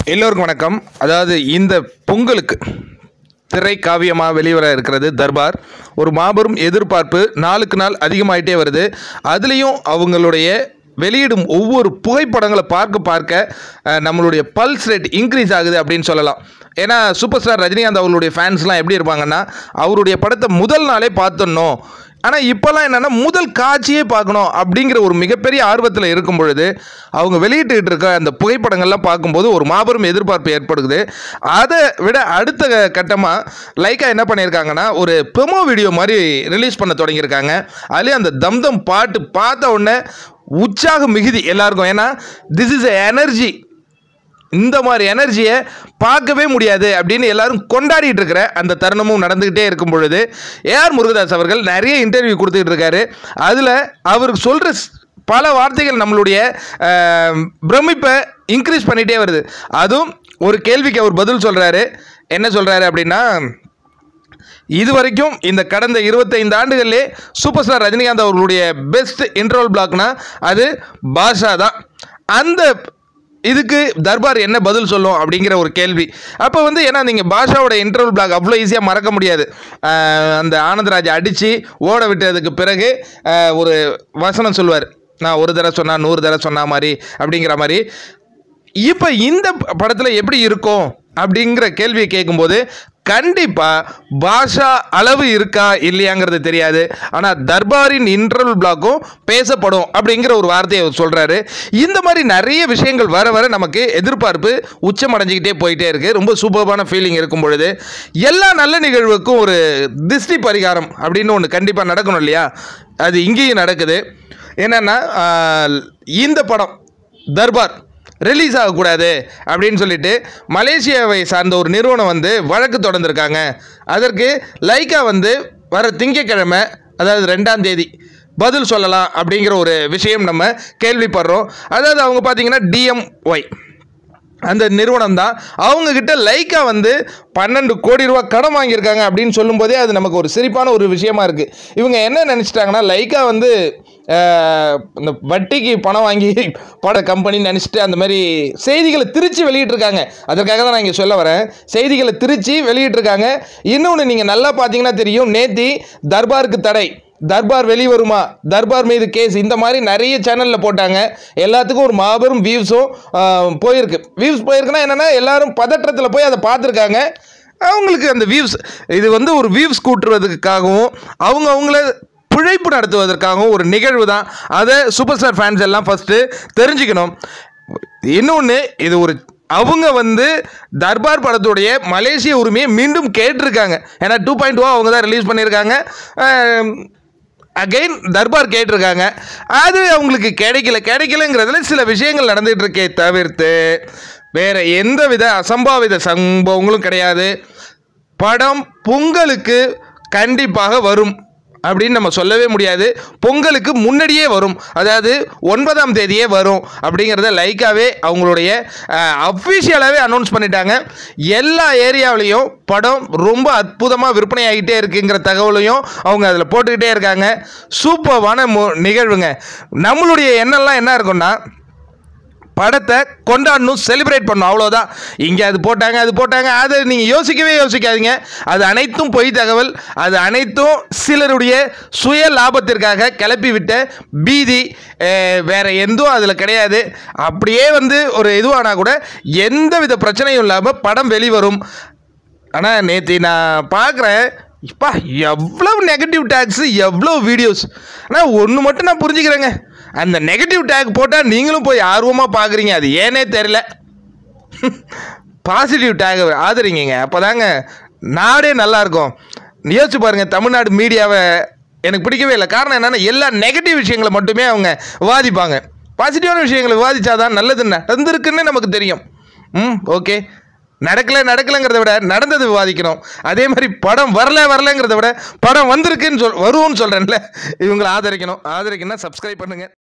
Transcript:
எல்லோருக்கும் வணக்கம் அதாவது இந்த பொங்கலுக்கு திரை காவியமாக வெளிவர இருக்கிறது தர்பார் ஒரு மாபெரும் எதிர்பார்ப்பு நாளுக்கு நாள் அதிகமாயிட்டே வருது அதுலேயும் அவங்களுடைய வெளியிடும் ஒவ்வொரு புகைப்படங்களை பார்க்க பார்க்க அஹ், நம்மளுடைய பல்ஸ் ரேட் இன்க்ரீஸ் ஆகுது அப்படின்னு சொல்லலாம் ஏன்னா சூப்பர் ஸ்டார் ரஜினிகாந்த் அவர்களுடைய ஃபேன்ஸ்லாம் எப்படி இருப்பாங்கன்னா அவருடைய படத்தை முதல் நாளே பார்த்துடணும் ஆனால் இப்போல்லாம் என்னென்னா முதல் காட்சியே பார்க்கணும் அப்படிங்கிற ஒரு மிகப்பெரிய ஆர்வத்தில் இருக்கும் பொழுது அவங்க வெளியிட்டுக்கிட்டு இருக்க அந்த புகைப்படங்கள்லாம் பார்க்கும்போது ஒரு மாபெரும் எதிர்பார்ப்பு ஏற்படுது அதை விட அடுத்த கட்டமாக லைக்கா என்ன பண்ணியிருக்காங்கன்னா ஒரு ப்ரொமோ வீடியோ மாதிரி ரிலீஸ் பண்ண தொடங்கியிருக்காங்க அதுலேயே அந்த தம்தம் பாட்டு பார்த்த உடனே உற்சாக மிகுதி எல்லாருக்கும் ஏன்னா திஸ் இஸ் எனர்ஜி இந்த மாதிரி எனர்ஜியை பார்க்கவே முடியாது அப்படின்னு எல்லாரும் கொண்டாடிட்டு இருக்கிற அந்த தருணமும் நடந்துக்கிட்டே இருக்கும் பொழுது ஏஆர் முருகதாஸ் அவர்கள் நிறைய இன்டர்வியூ கொடுத்துட்டு இருக்காரு அதில் அவர் சொல்கிற பல வார்த்தைகள் நம்மளுடைய அஹ், பிரமிப்பை இன்க்ரீஸ் பண்ணிகிட்டே வருது அதுவும் ஒரு கேள்விக்கு அவர் பதில் சொல்கிறாரு என்ன சொல்கிறாரு அப்படின்னா இது வரைக்கும் இந்த கடந்த இருபத்தைந்து ஆண்டுகளிலே சூப்பர் ஸ்டார் ரஜினிகாந்த் அவர்களுடைய பெஸ்ட் இன்ட்ரோல் பிளாக்னா அது பாஷா தான் அந்த இதுக்கு தர்பார் என்ன பதில் சொல்லும் அப்படிங்கிற ஒரு கேள்வி அப்போ வந்து ஏன்னா நீங்கள் பாஷாவோட இன்டர்வல் பிளாக் அவ்வளோ ஈஸியாக மறக்க முடியாது ஆஹ் அந்த ஆனந்தராஜ் அடித்து ஓட விட்டதுக்கு பிறகு ஆஹ் ஒரு வசனம் சொல்லுவார் நான் ஒரு தடவை சொன்னா நூறு தடவை சொன்ன மாதிரி அப்படிங்கிற மாதிரி இப்போ இந்த படத்தில் எப்படி இருக்கும் அப்படிங்கிற கேள்வியை கேட்கும்போது கண்டிப்பாக பாஷா அளவு இருக்கா இல்லையாங்கிறது தெரியாது ஆனால் தர்பாரின் இன்டர்வல் பிளாக்கும் பேசப்படும் அப்படிங்கிற ஒரு வார்த்தையை அவர் சொல்கிறாரு இந்த மாதிரி நிறைய விஷயங்கள் வர வர நமக்கு எதிர்பார்ப்பு உச்சமடைஞ்சிக்கிட்டே போயிட்டே இருக்குது ரொம்ப சூப்பர்பான ஃபீலிங் இருக்கும் பொழுது எல்லா நல்ல நிகழ்வுக்கும் ஒரு திருஷ்டி பரிகாரம் அப்படின்னு ஒன்று கண்டிப்பாக நடக்கணும் இல்லையா அது இங்கேயும் நடக்குது என்னென்னா இந்த படம் தர்பார் ரிலீஸ் ஆகக்கூடாது அப்படின்னு சொல்லிட்டு மலேசியாவை சார்ந்த ஒரு நிறுவனம் வந்து வழக்கு தொடர்ந்துருக்காங்க அதற்கு லைக்கா வந்து வர திங்கட்கிழமை அதாவது ரெண்டாம் தேதி பதில் சொல்லலாம் அப்படிங்கிற ஒரு விஷயம் நம்ம கேள்விப்படுறோம் அதாவது அவங்க பார்த்தீங்கன்னா டிஎம்ஒய் அந்த நிறுவனம் தான் அவங்கக்கிட்ட லைக்கா வந்து பன்னெண்டு கோடி ரூபா கடன் வாங்கியிருக்காங்க அப்படின்னு சொல்லும்போதே அது நமக்கு ஒரு சிரிப்பான ஒரு விஷயமா இருக்குது இவங்க என்ன நினச்சிட்டாங்கன்னா லைக்கா வந்து ஆஹ், இந்த வட்டிக்கு பணம் வாங்கி பட கம்பெனின்னு நினச்சிட்டு அந்த மாதிரி செய்திகளை திரிச்சு வெளியிட்டிருக்காங்க அதற்காக தான் நான் இங்கே சொல்ல வரேன் செய்திகளை திரிச்சு வெளியிட்டிருக்காங்க இன்னொன்று நீங்கள் நல்லா பார்த்தீங்கன்னா தெரியும் நேத்தி தர்பாருக்கு தடை தர்பார் வெளிவருமா தர்பார் மீது கேஸ் இந்த மாதிரி நிறைய சேனலில் போட்டாங்க எல்லாத்துக்கும் ஒரு மாபெரும் வியூஸும் போயிருக்கு வியூஸ் போயிருக்குன்னா என்னென்னா எல்லாரும் பதற்றத்தில் போய் அதை பார்த்துருக்காங்க அவங்களுக்கு அந்த வியூஸ் இது வந்து ஒரு வியூஸ் கூட்டுறதுக்காகவும் அவங்க அவங்கள பிழைப்பு நடத்துவதற்காகவும் ஒரு நிகழ்வு தான் அதை சூப்பர் ஸ்டார் ஃபேன்ஸ் எல்லாம் ஃபஸ்ட்டு தெரிஞ்சுக்கணும் இன்னொன்று இது ஒரு அவங்க வந்து தர்பார் படத்துடைய மலேசிய உரிமையை மீண்டும் கேட்டிருக்காங்க ஏன்னா டூ பாயிண்ட் அவங்க தான் ரிலீஸ் பண்ணியிருக்காங்க அகைன் தர்பார் கேட்டிருக்காங்க அது அவங்களுக்கு கிடைக்கல கிடைக்கலங்கிறதுல சில விஷயங்கள் நடந்துகிட்டு இருக்கே தவிர்த்து வேற எந்த வித அசம்பாவித சம்பவங்களும் கிடையாது படம் பொங்கலுக்கு கண்டிப்பாக வரும் அப்படின்னு நம்ம சொல்லவே முடியாது பொங்கலுக்கு முன்னாடியே வரும் அதாவது ஒன்பதாம் தேதியே வரும் அப்படிங்கிறத லைக்காவே அவங்களுடைய அஃபிஷியலாகவே அனௌன்ஸ் பண்ணிட்டாங்க எல்லா ஏரியாவிலையும் படம் ரொம்ப அற்புதமாக விற்பனை ஆகிட்டே இருக்குங்கிற தகவலையும் அவங்க அதில் போட்டுக்கிட்டே இருக்காங்க சூப்பர்வான மு நிகழ்வுங்க நம்மளுடைய எண்ணெல்லாம் என்ன இருக்கும்னா படத்தை கொண்டாடணும் செலிப்ரேட் பண்ணணும் அவ்வளோதான் இங்கே அது போட்டாங்க அது போட்டாங்க அதை நீங்கள் யோசிக்கவே யோசிக்காதீங்க அது அனைத்தும் பொய் தகவல் அது அனைத்தும் சிலருடைய சுய லாபத்திற்காக கிளப்பி விட்ட பீதி அஹ், வேற எதுவும் அதில் கிடையாது அப்படியே வந்து ஒரு இதுவானா கூட எந்த வித பிரச்சனையும் இல்லாமல் படம் வெளிவரும் ஆனால் நேற்று நான் பார்க்குறேன் இப்பா எவ்வளவு நெகட்டிவ் டேக்ஸு எவ்வளோ வீடியோஸ் ஆனால் ஒன்று மட்டும் நான் புரிஞ்சுக்கிறேங்க அந்த நெகட்டிவ் டேக் போட்டால் நீங்களும் போய் ஆர்வமாக பார்க்குறீங்க அது ஏனே தெரில பாசிட்டிவ் டேக் ஆதரிங்க அப்போ தாங்க நாடே நல்லா இருக்கும் யோசிச்சு பாருங்கள் தமிழ்நாடு மீடியாவை எனக்கு பிடிக்கவே இல்லை காரணம் என்னென்னா எல்லா நெகட்டிவ் விஷயங்களை மட்டுமே அவங்க விவாதிப்பாங்க பாசிட்டிவான விஷயங்களை விவாதிச்சாதான் நல்லது நடந்திருக்குன்னு நமக்கு தெரியும் ம் ஓகே நடக்கல நடக்கலைங்கிறத விட நடந்தது விவாதிக்கணும் அதே மாதிரி படம் வரல வரலங்கிறத விட படம் வந்திருக்குன்னு சொல் வருவோம்னு சொல்கிறேன்ல இவங்களை ஆதரிக்கணும் ஆதரிக்கணும்னா சப்ஸ்கிரைப் பண்ணுங்கள்